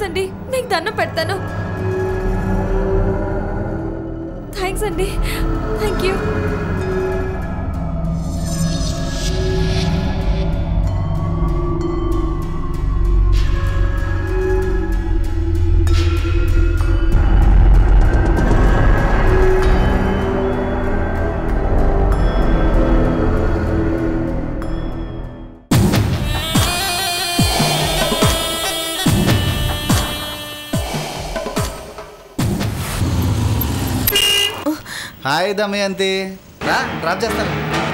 అండి మీకు దండం పెడతాను థ్యాంక్స్ అండి థ్యాంక్ యూ హాయ్ దమయంతి రా డ్రాప్ చేస్తాను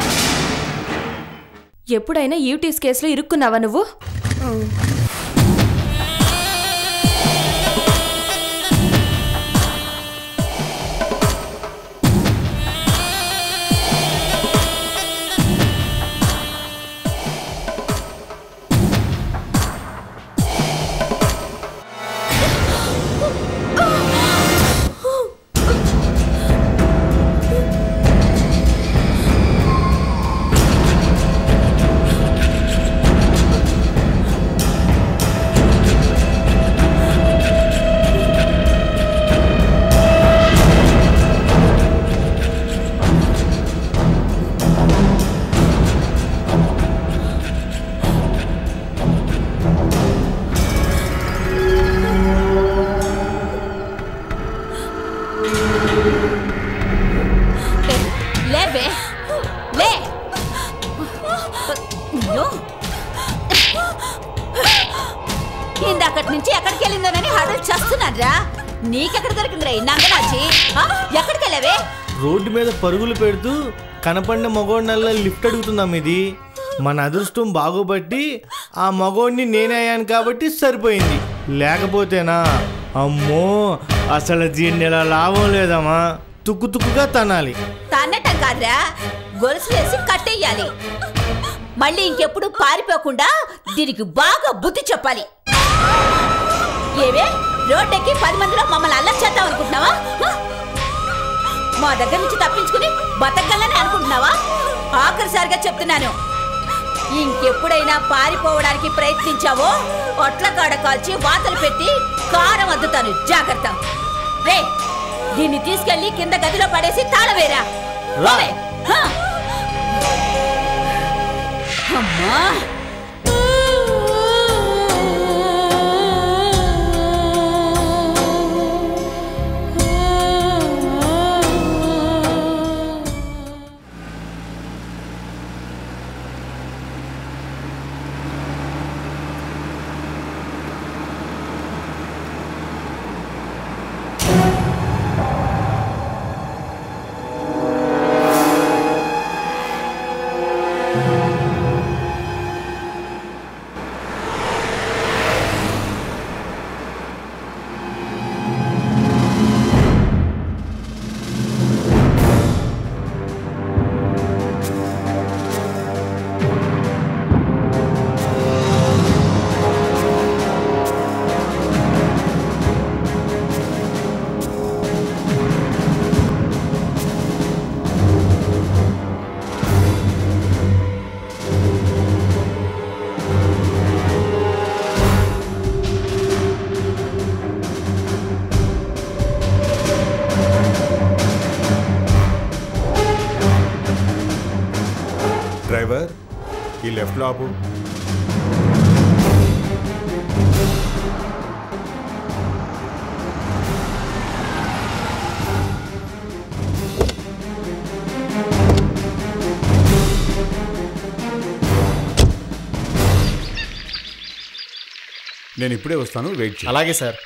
ఎప్పుడైనా యూటీస్ కేసులో ఇరుక్కున్నావా నువ్వు లేవే లే అయ్యో. ఇందాకటి నుంచి ఎక్కడికి వెళ్ళిందోనని హడలు చేస్తున్నారా నీకెక్కడ దొరికిందిరా ఈ నంగనాచి ఆ? ఎక్కడికి వెళ్ళావే రోడ్డు మీద పరుగులు పెడుతూ కనపడిన మగోడినల్లా లిఫ్ట్ అడుగుతుందాం ఇది మన అదృష్టం బాగోబట్టి ఆ మగోడిని నేనే అయ్యాను కాబట్టి సరిపోయింది లేకపోతేనా అమ్మో అసలు దీన్ని ఇలా లాభం లేదమ్మా తుక్కు తుక్కుగా తనాలి తన్నటం కాదురా గొలుసులేసి కట్టేయాలి మళ్ళీ ఇంకెప్పుడు పారిపోకుండా దీనికి బాగా బుద్ధి చెప్పాలి ఏవే రోడ్డెక్కి పది మందిలో మమ్మల్ని అల్లరి చేద్దాం అనుకుంటున్నావా హ? మా దగ్గర నుంచి తప్పించుకుని బతకగలని అనుకుంటున్నావా ఆఖరిసారిగా చెప్తున్నాను ఇంకెప్పుడైనా పారిపోవడానికి ప్రయత్నించావో ఒట్ల కాడ కాల్చి వాతలు పెట్టి కారం అద్దుతాను జాగ్రత్త రే దీన్ని తీసుకెళ్లి కింద గదిలో పడేసి తాళవేరా రా. అమ్మా డ్రైవర్ ఈ లెఫ్ట్లో ఆపు నేను ఇప్పుడే వస్తాను వెయిట్ చేయి అలాగే సార్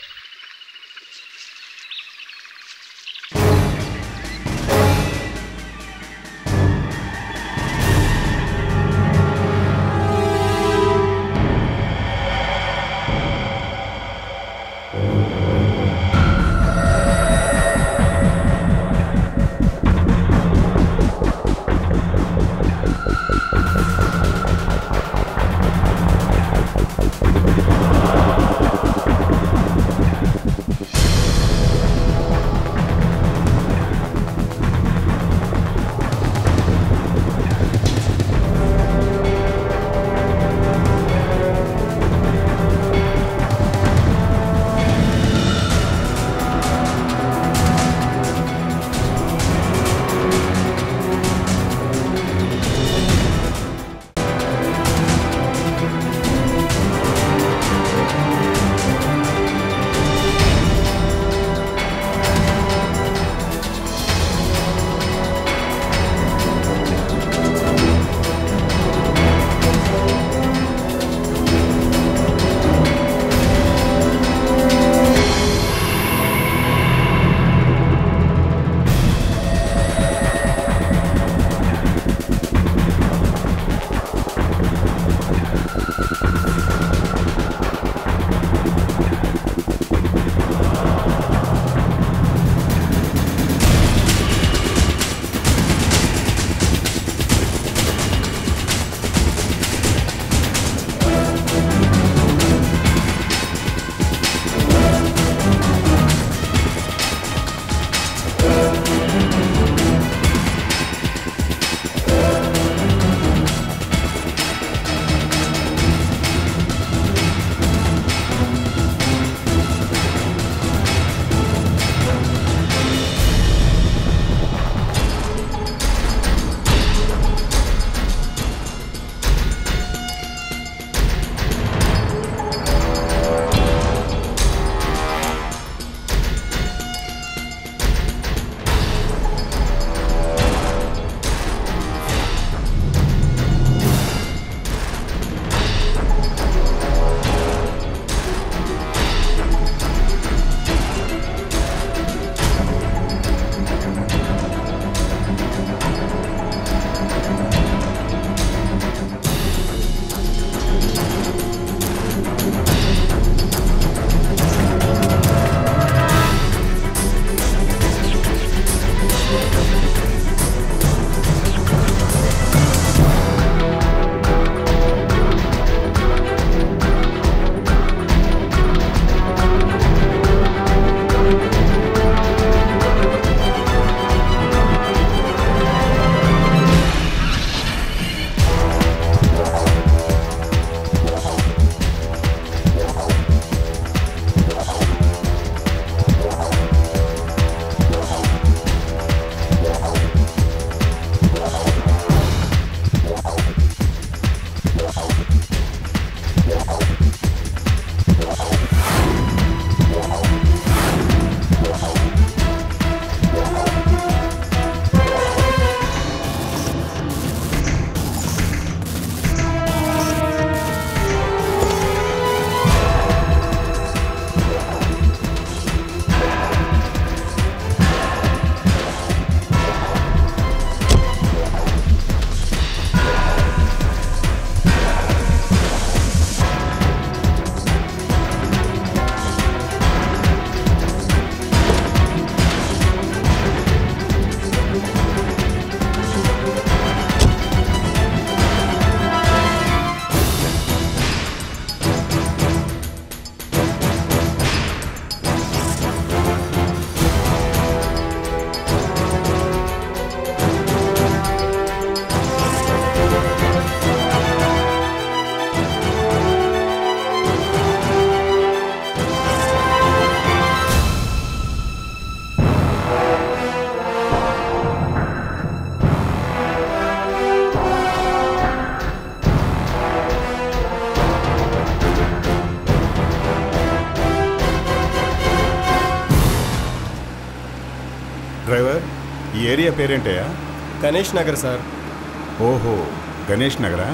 డ్రైవర్ ఈ ఏరియా పేరేంటయ్యా గణేష్ నగర్ సార్ ఓహో గణేష్ నగరా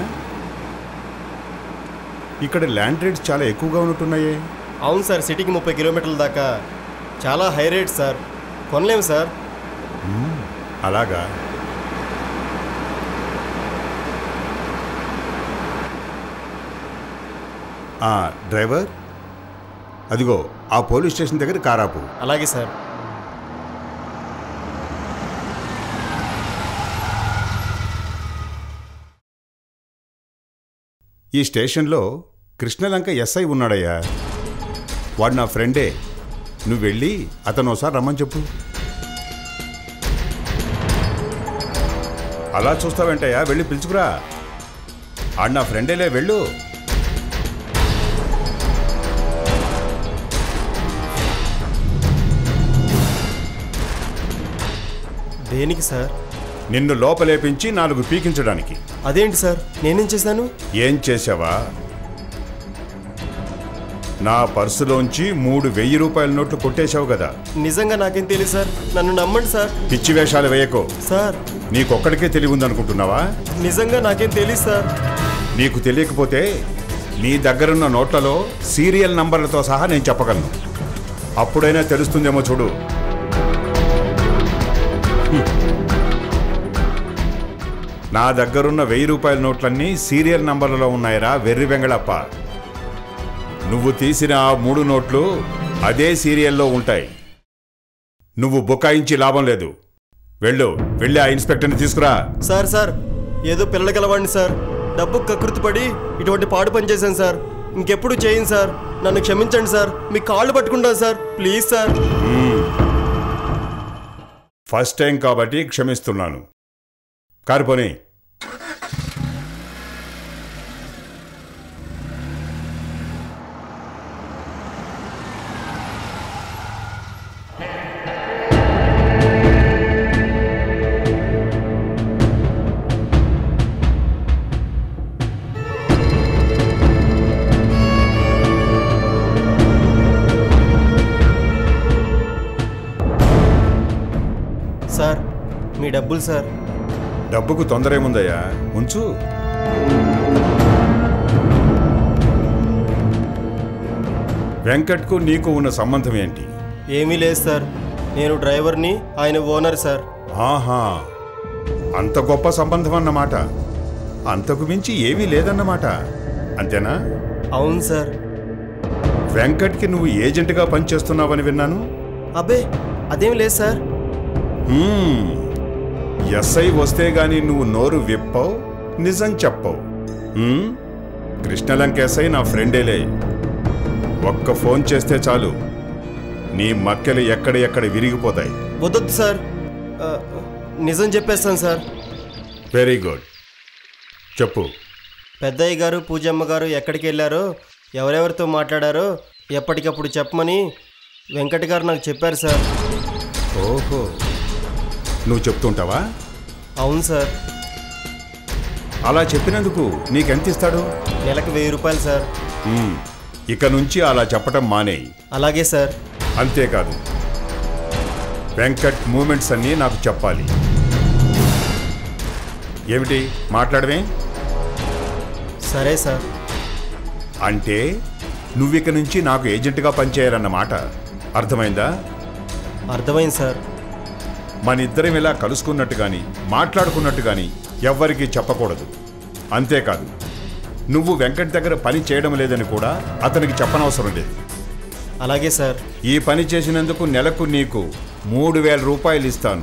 ఇక్కడ ల్యాండ్ రేట్స్ చాలా ఎక్కువగా ఉన్నట్టున్నాయే అవును సార్ సిటీకి ముప్పై కిలోమీటర్ల దాకా చాలా హై రేట్ సార్ కొనలేము సార్ అలాగా ఆ, డ్రైవర్ అదిగో ఆ పోలీస్ స్టేషన్ దగ్గర కారాపు అలాగే సార్ ఈ స్టేషన్లో కృష్ణలంక ఎస్ఐ ఉన్నాడయ్యా వాడు నా ఫ్రెండే నువ్వు వెళ్ళి అతను ఒకసారి రమ్మని చెప్పు అలా చూస్తావేంటయ్యా వెళ్ళి పిలుచుకురా ఆడు నా ఫ్రెండేలే వెళ్ళు దేనికి సార్ నిన్ను లోపలేపించి నాలుగు పీకించడానికి అదేంటి సార్ నేనేం చేశాను ఏం చేసావా నా పర్సులోంచి మూడు వెయ్యి రూపాయల నోట్లు కొట్టేశావు కదా నిజంగా నాకేం తెలియదు సార్ నన్ను నమ్మండి సార్ పిచ్చి వేషాలు వేయకో సార్ నీకొక్కడికే తెలివి ఉందనుకుంటున్నావా నిజంగా నాకేం తెలియదు సార్ నీకు తెలియకపోతే నీ దగ్గరున్న నోట్లలో సీరియల్ నంబర్లతో సహా నేను చెప్పగలను అప్పుడైనా తెలుస్తుందేమో చూడు హ్మ్. నా దగ్గరున్న వెయ్యి రూపాయల నోట్లన్నీ సీరియల్ నంబర్లలో ఉన్నాయిరా వెర్రి వెంగళప్ప నువ్వు తీసిన ఆ మూడు నోట్లు అదే సీరియల్లో ఉంటాయి నువ్వు బుకాయించి లాభం లేదు వెళ్ళు వెళ్ళి ఆ ఇన్స్పెక్టర్ని తీసుకురా సార్ సార్ ఏదో పిల్లలు గలవాడిని సార్ డబ్బు కకృతి పడి ఇటువంటి పాడు పని చేశాను సార్ ఇంకెప్పుడు చేయను సార్ నన్ను క్షమించండి సార్ మీ కాళ్ళు పట్టుకుంటాను sir please sir first time కాబట్టి క్షమిస్తున్నాను కారుపోని సార్ మీ డబ్బులు సార్ డబ్బుకు తొందర ఏముందయ్యా ఉంచు వెంకట్కు నీకు ఉన్న సంబంధం ఏంటి ఏమీ లేదు సార్ నేను డ్రైవర్ని ఆయన ఓనర్ సార్ ఆహా అంత గొప్ప సంబంధం అన్నమాట అంతకు మించి ఏమీ లేదన్నమాట అంతేనా అవును సార్ వెంకట్కి నువ్వు ఏజెంట్గా పనిచేస్తున్నావని విన్నాను అబ్బే అదేం లేదు సార్ హ్మ్. ఎస్ఐ వస్తే గాని నువ్వు నోరు విప్పవు నిజం చెప్పవు హ్మ్? కృష్ణలంక ఎస్ఐ నా ఫ్రెండేలే ఒక్క ఫోన్ చేస్తే చాలు నీ మక్కెలు ఎక్కడ ఎక్కడ విరిగిపోతాయి వద్దొద్దు సార్ ఆ, నిజం చెప్పేస్తాను సార్ వెరీ గుడ్ చెప్పు పెద్దయ్య గారు పూజమ్మ గారు ఎక్కడికి వెళ్ళారో ఎవరెవరితో మాట్లాడారో ఎప్పటికప్పుడు చెప్పమని వెంకట గారు నాకు చెప్పారు సార్ ఓహో నువ్వు చెప్తుంటావా అవును సార్ అలా చెప్పినందుకు నీకెంత ఇస్తాడు నెలకు వెయ్యి రూపాయలు సార్ హ్మ్. ఇక నుంచి అలా చెప్పటం మానేయి అలాగే సార్ అంతేకాదు వెంకట్ మూమెంట్స్ అన్నీ నాకు చెప్పాలి ఏమిటి మాట్లాడమే సరే సార్ అంటే నువ్విక నుంచి నాకు ఏజెంట్గా పనిచేయాలన్నమాట అర్థమైందా అర్థమైంది సార్ మన ఇద్దరం ఇలా కలుసుకున్నట్టు కానీ మాట్లాడుకున్నట్టు కానీ ఎవ్వరికీ చెప్పకూడదు అంతేకాదు నువ్వు వెంకట్ దగ్గర పని చేయడం లేదని కూడా అతనికి చెప్పనవసరం లేదు అలాగే సార్ ఈ పని చేసినందుకు నెలకు నీకు మూడు వేల రూపాయలు ఇస్తాను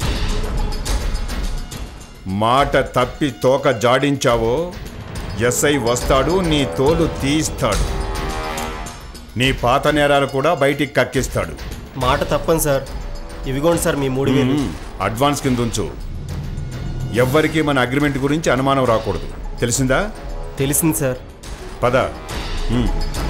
మాట తప్పి తోక జాడించావో ఎస్ఐ వస్తాడు నీ తోలు తీస్తాడు నీ పాత నేరాలు కూడా బయటికి కక్కిస్తాడు మాట తప్పను సార్ ఇవిగోండి సార్ మీ మూడు వేలు మ్మ్. అడ్వాన్స్ కింద ఉంచు ఎవ్వరికీ మన అగ్రిమెంట్ గురించి అనుమానం రాకూడదు తెలిసిందా తెలిసింది సార్ పద మ్మ్.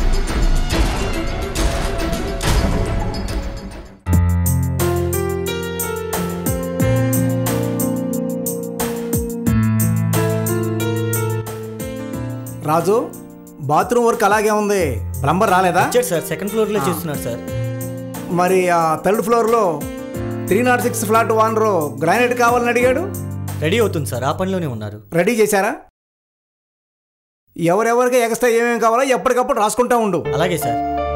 రాజు బాత్రూమ్ వర్క్ అలాగే ఉంది ప్లంబర్ రాలేదా వచ్చాడు సార్ సెకండ్ ఫ్లోర్లో చేస్తున్నారు సార్ మరి ఆ థర్డ్ ఫ్లోర్లో three nought six flat owner granite కావాలని అడిగాడు రెడీ అవుతుంది సార్ ఆ పనిలోనే ఉన్నారు రెడీ చేశారా ఎవరెవరికి ఎక్స్ట్రా ఏమేమి కావాలో ఎప్పటికప్పుడు రాసుకుంటా ఉండు అలాగే సార్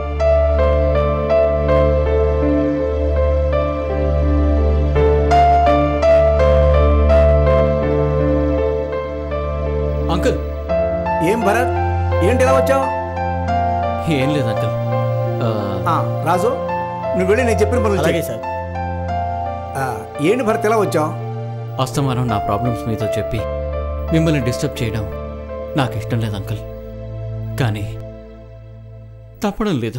అంకుల్ ఏం భరత్ ఏంటి ఇలా వచ్చావు ఏం లేదు అంకుల్ ఆ, రాజు నువ్వు వెళ్ళి నేను చెప్పిన పనులు అలాగే చెయ్. సార్ ఆ, ఏంటి భరత్ ఇలా వచ్చావు అస్తమానం నా ప్రాబ్లమ్స్ మీతో చెప్పి మిమ్మల్ని డిస్టర్బ్ చేయడం నాకు ఇష్టం లేదు అంకుల్ కానీ తప్పడం లేదు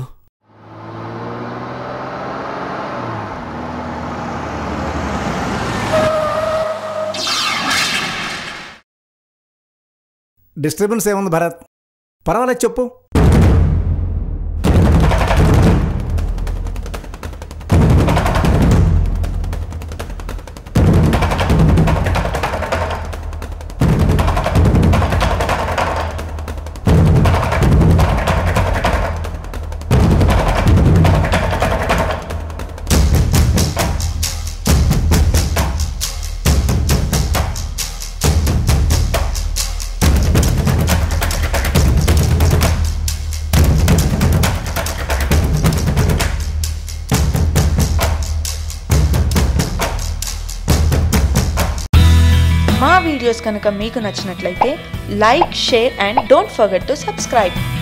డిస్టర్బెన్స్ ఏముంది భరత్ పర్వాలేదు చెప్పు మా వీడియోస్ కనుక మీకు నచ్చినట్లయితే like share and don't forget to subscribe